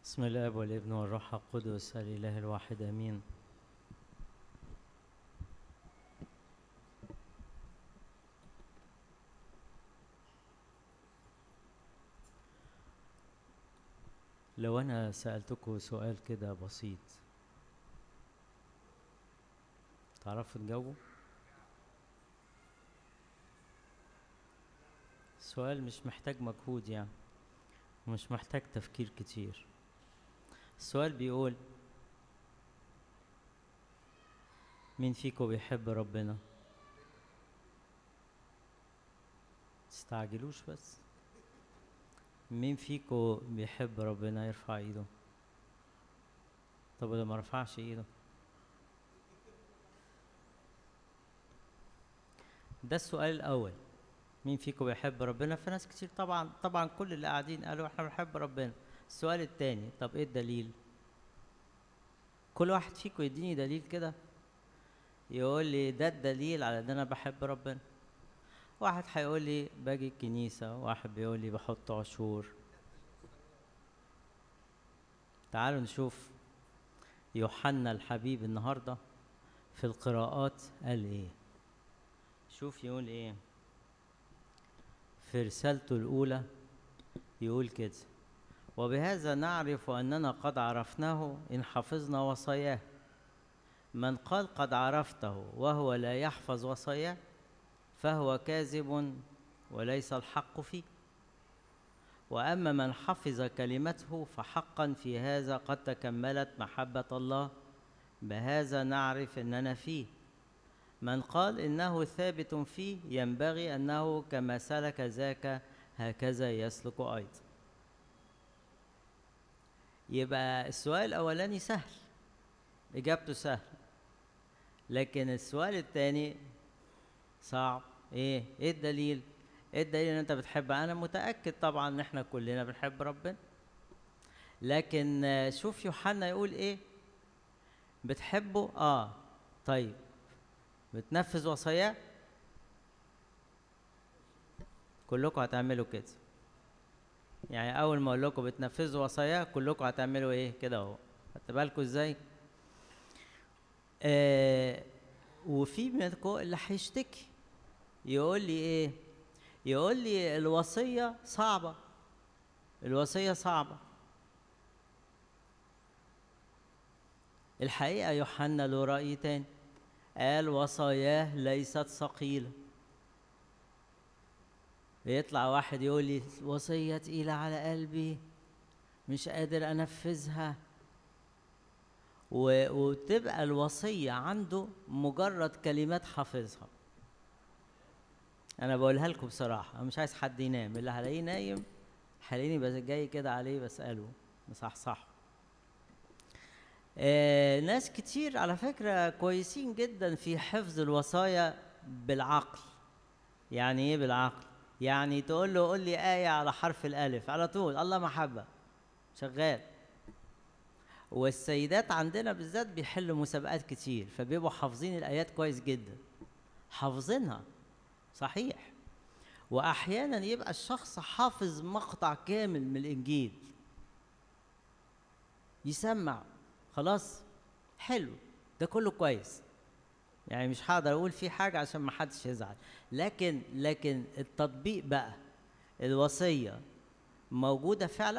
بسم الله والابن والروح القدس الإله الواحد آمين لو أنا سألتكم سؤال كده بسيط تعرفوا تجاوبوا؟ سؤال مش محتاج مجهود يعني مش محتاج تفكير كتير السؤال بيقول مين فيكم بيحب ربنا تستعجلوش بس مين فيكم بيحب ربنا يرفع ايده طب اللي ما رفعش ايده ده السؤال الاول مين فيكم بيحب ربنا في ناس كتير طبعا طبعا كل اللي قاعدين قالوا احنا بنحب ربنا السؤال التاني طب ايه الدليل كل واحد فيكم يديني دليل كده يقول لي ده الدليل على ان انا بحب ربنا واحد هيقول لي باجي الكنيسة واحد بيقول لي بحط عشور تعالوا نشوف يوحنا الحبيب النهاردة في القراءات قال ايه شوف يقول ايه في رسالته الأولى يقول كده وبهذا نعرف أننا قد عرفناه إن حفظنا وصاياه من قال قد عرفته وهو لا يحفظ وصاياه فهو كاذب وليس الحق فيه واما من حفظ كلمته فحقا في هذا قد تكملت محبه الله بهذا نعرف اننا فيه من قال انه ثابت فيه ينبغي انه كما سلك ذاك هكذا يسلك ايضا يبقى السؤال الاولاني سهل اجابته سهل لكن السؤال الثاني صعب ايه ايه الدليل ايه الدليل ان انت بتحب انا متاكد طبعا ان احنا كلنا بنحب ربنا لكن شوف يوحنا يقول ايه بتحبه اه طيب بتنفذ وصاياه كلكم هتعملوا كده يعني اول ما اقول لكم بتنفذوا وصاياه كلكم هتعملوا ايه كده اهو خدت بالكم ازاي آه وفي منكم اللي هيشتكي يقول لي ايه يقول لي الوصيه صعبه الوصيه صعبه الحقيقه يوحنا له راي تاني قال وصاياه ليست ثقيله بيطلع واحد يقول لي وصيه تقيله على قلبي مش قادر انفذها و... وتبقى الوصية عنده مجرد كلمات حافظها أنا بقولها لكم بصراحة أنا مش عايز حد ينام اللي هلاقيه نايم هلاقيني بس جاي كده عليه بسأله مصحصحه آه ناس كتير على فكرة كويسين جدا في حفظ الوصايا بالعقل يعني ايه بالعقل يعني تقول له قول لي آية على حرف الألف على طول الله محبة شغال والسيدات عندنا بالذات بيحلوا مسابقات كتير فبيبقوا حافظين الايات كويس جدا حافظينها صحيح واحيانا يبقى الشخص حافظ مقطع كامل من الانجيل يسمع خلاص حلو ده كله كويس يعني مش هقدر اقول فيه حاجه عشان ما حدش يزعل لكن لكن التطبيق بقى الوصيه موجوده فعلا